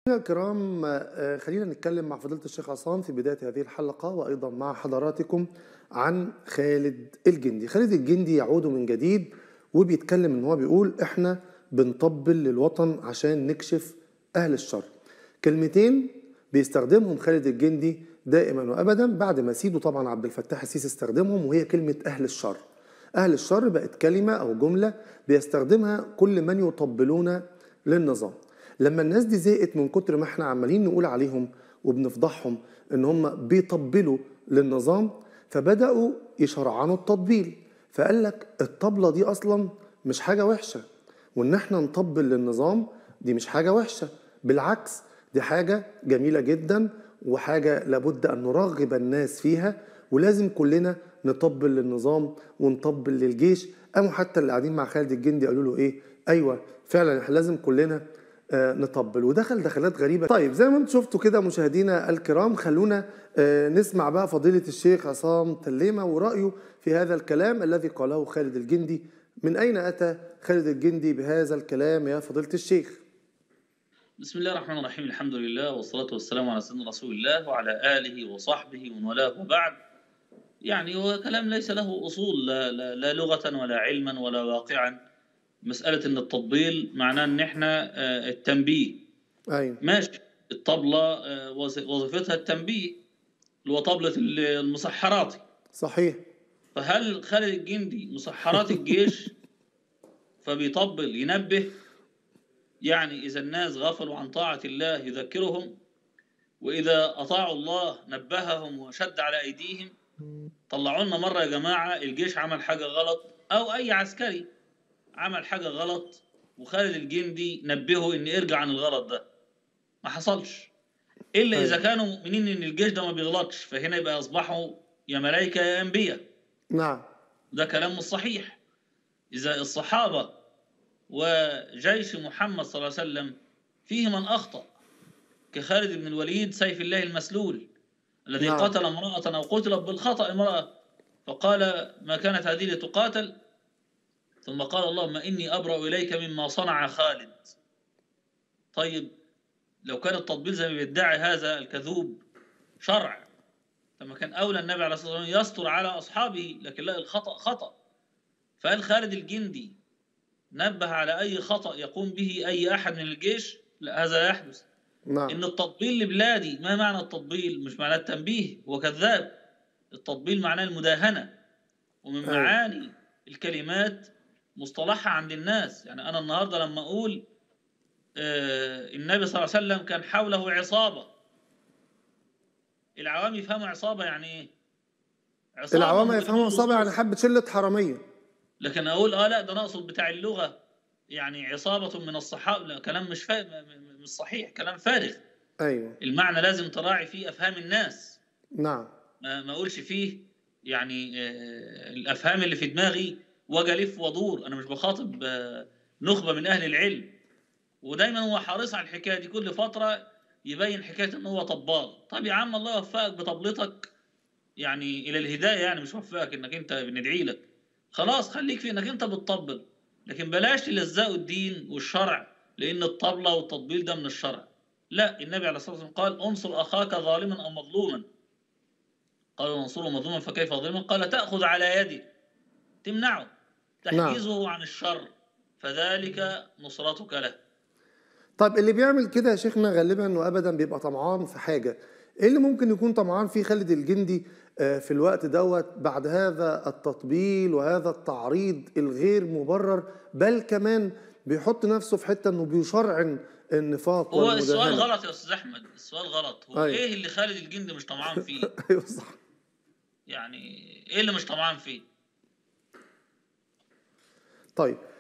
مشاهدينا الكرام آه، خلينا نتكلم مع فضيلة الشيخ عصام في بداية هذه الحلقة وأيضا مع حضراتكم عن خالد الجندي خالد الجندي يعود من جديد وبيتكلم ان هو بيقول احنا بنطبل للوطن عشان نكشف اهل الشر كلمتين بيستخدمهم خالد الجندي دائما وابدا بعد ما سيده طبعا عبد الفتاح السيسي استخدمهم وهي كلمة اهل الشر اهل الشر بقت كلمة او جملة بيستخدمها كل من يطبلون للنظام لما الناس دي زهقت من كتر ما احنا عمالين نقول عليهم وبنفضحهم ان هم بيطبلوا للنظام فبداوا يشرعنوا التطبيل فقال لك الطبله دي اصلا مش حاجه وحشه وان احنا نطبل للنظام دي مش حاجه وحشه بالعكس دي حاجه جميله جدا وحاجه لابد ان نرغب الناس فيها ولازم كلنا نطبل للنظام ونطبل للجيش قاموا حتى اللي قاعدين مع خالد الجندي قالوا له ايه ايوه فعلا احنا لازم كلنا آه، نطبل ودخل دخلات غريبة طيب زي ما انتم شفتوا كده مشاهدينا الكرام خلونا آه، نسمع بقى فضيلة الشيخ عصام تليمة ورأيه في هذا الكلام الذي قاله خالد الجندي من أين أتى خالد الجندي بهذا الكلام يا فضيلة الشيخ بسم الله الرحمن الرحيم الحمد لله والصلاة والسلام على سيدنا رسول الله وعلى آله وصحبه ومن والاه وبعد يعني هو كلام ليس له أصول لا, لا, لا لغة ولا علما ولا واقعا مسألة إن التطبيل معناه إن إحنا آه، التنبيه أيوة ماشي الطبلة آه، وظ- وظيفتها التنبيه اللي هو طبلة المسحراتي صحيح فهل خالد الجندي مسحرات الجيش فبيطبل ينبه يعني إذا الناس غفلوا عن طاعة الله يذكرهم وإذا أطاعوا الله نبههم وشد على أيديهم طلعوا لنا مرة يا جماعة الجيش عمل حاجة غلط أو أي عسكري عمل حاجة غلط وخالد الجندي نبهه إن ارجع عن الغلط ده ما حصلش إلا إذا أيوة. كانوا مؤمنين إن الجيش ده ما بيغلطش فهنا يبقى أصبحوا يا ملائكة يا أنبياء نعم ده كلام مش صحيح إذا الصحابة وجيش محمد صلى الله عليه وسلم فيه من أخطأ كخالد بن الوليد سيف الله المسلول الذي نعم. قتل امرأة أو قتلت بالخطأ امرأة فقال ما كانت هذه لتقاتل ثم قال اللهم إني أبرأ إليك مما صنع خالد طيب لو كان التطبيل زي ما بيدعي هذا الكذوب شرع لما كان أولى النبي عليه الصلاة والسلام يستر على أصحابه لكن لا الخطأ خطأ فهل خالد الجندي نبه على أي خطأ يقوم به أي أحد من الجيش لا هذا لا يحدث نعم إن التطبيل لبلادي ما معنى التطبيل مش معناه التنبيه هو كذاب التطبيل معناه المداهنة ومن أيوة. معاني الكلمات مصطلحها عند الناس يعني أنا النهاردة لما أقول آه، النبي صلى الله عليه وسلم كان حوله عصابة العوام يفهموا عصابة يعني إيه؟ عصابة العوام هو يفهموا يقول صابع يعني لصوص. حبة شلة حرامية لكن اقول اه لا ده انا اقصد بتاع اللغه يعني عصابه من الصحابه لا كلام مش فا... م- م- مش صحيح كلام فارغ أيوة المعنى لازم تراعي فيه افهام الناس نعم ما, ما اقولش فيه يعني آه الافهام اللي في دماغي واجي الف وادور انا مش بخاطب آه نخبه من اهل العلم ودايما هو حريص على الحكايه دي كل فتره يبين حكايه ان هو طبال طب يا عم الله يوفقك بطبلتك يعني الى الهدايه يعني مش وفقك انك انت بندعي لك خلاص خليك في انك انت بتطبل لكن بلاش تلزقوا الدين والشرع لان الطبله والتطبيل ده من الشرع لا النبي عليه الصلاه والسلام قال انصر اخاك ظالما او مظلوما قال انصره مظلوما فكيف ظالما قال تاخذ على يده تمنعه تحجزه عن الشر فذلك نصرتك له طيب اللي بيعمل كده يا شيخنا غالبا وابدا بيبقى طمعان في حاجه ايه اللي ممكن يكون طمعان فيه خالد الجندي آه، في الوقت دوت بعد هذا التطبيل وهذا التعريض الغير مبرر بل كمان بيحط نفسه في حته انه بيشرعن النفاق هو السؤال والمداهنه غلط يا استاذ احمد السؤال غلط هو أيوة. ايه اللي خالد الجندي مش طمعان فيه ايوه صح يعني ايه اللي مش طمعان فيه طيب